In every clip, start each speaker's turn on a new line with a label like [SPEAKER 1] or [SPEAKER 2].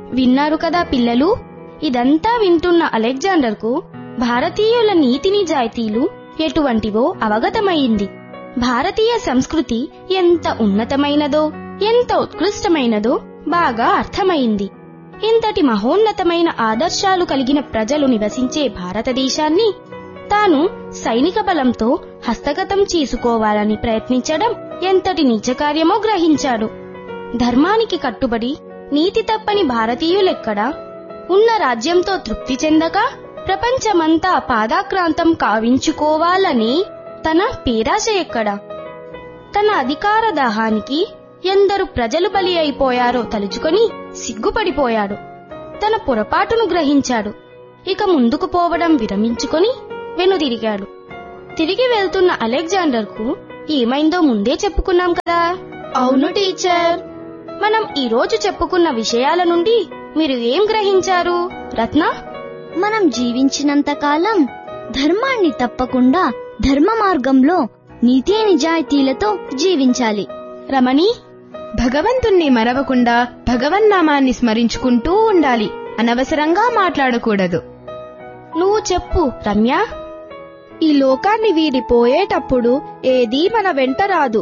[SPEAKER 1] విన్నారు కదా పిల్లలు ఇదంతా వింటున్న అలెగ్జాండర్కు భారతీయుల నీతి నిజాయితీలు ఎటువంటివో అవగతమైంది భారతీయ సంస్కృతి ఎంత ఉన్నతమైనదో ఎంత ఉత్కృష్టమైనదో బాగా అర్థమైంది ఇంతటి మహోన్నతమైన ఆదర్శాలు కలిగిన ప్రజలు నివసించే భారతదేశాన్ని తాను సైనిక బలంతో హస్తగతం చేసుకోవాలని ప్రయత్నించడం ఎంతటి నిజకార్యమో గ్రహించాడు ధర్మానికి కట్టుబడి నీతి తప్పని భారతీయులెక్కడా ఉన్న రాజ్యంతో తృప్తి చెందక ప్రపంచమంతా పాదాక్రాంతం కావించుకోవాలని తన పేరాశ ఎక్కడా తన అధికార దాహానికి ఎందరు ప్రజలు బలి అయిపోయారో తలుచుకొని సిగ్గుపడిపోయాడు తన పొరపాటును గ్రహించాడు ఇక ముందుకు పోవడం విరమించుకొని వెనుదిరిగాడు తిరిగి వెళ్తున్న అలెగ్జాండర్కు ఏమైందో ముందే చెప్పుకున్నాం కదా
[SPEAKER 2] అవును టీచర్
[SPEAKER 1] మనం ఈ రోజు చెప్పుకున్న విషయాల నుండి మీరు ఏం గ్రహించారు రత్న
[SPEAKER 2] మనం జీవించినంత కాలం ధర్మాన్ని తప్పకుండా ధర్మ మార్గంలో నీతి నిజాయితీలతో జీవించాలి
[SPEAKER 1] రమణి
[SPEAKER 3] భగవంతుణ్ణి మరవకుండా భగవన్నామాన్ని స్మరించుకుంటూ ఉండాలి అనవసరంగా మాట్లాడకూడదు
[SPEAKER 1] నువ్వు చెప్పు రమ్య
[SPEAKER 4] ఈ లోకాన్ని వీడిపోయేటప్పుడు ఏదీ మన వెంట రాదు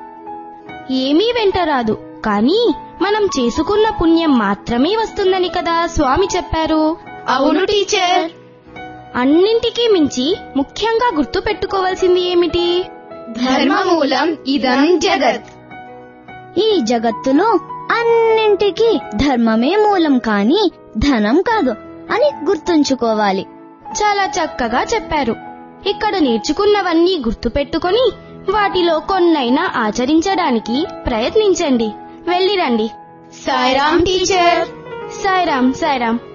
[SPEAKER 1] ఏమీ వెంటరాదు కానీ మనం చేసుకున్న పుణ్యం మాత్రమే వస్తుందని కదా స్వామి చెప్పారు
[SPEAKER 3] అవును టీచర్
[SPEAKER 1] అన్నింటికీ మించి ముఖ్యంగా గుర్తు పెట్టుకోవాల్సింది ఏమిటి
[SPEAKER 3] ధర్మమూలం ఇదం జగత్
[SPEAKER 2] ఈ జగత్తులో అన్నింటికీ ధర్మమే మూలం కాని ధనం కాదు అని గుర్తుంచుకోవాలి
[SPEAKER 1] చాలా చక్కగా చెప్పారు ఇక్కడ నేర్చుకున్నవన్నీ గుర్తుపెట్టుకొని వాటిలో కొన్నైనా ఆచరించడానికి ప్రయత్నించండి వెళ్ళిరండి
[SPEAKER 3] సాయిరామ్ టీచర్
[SPEAKER 1] సాయిరాం సాయిరాం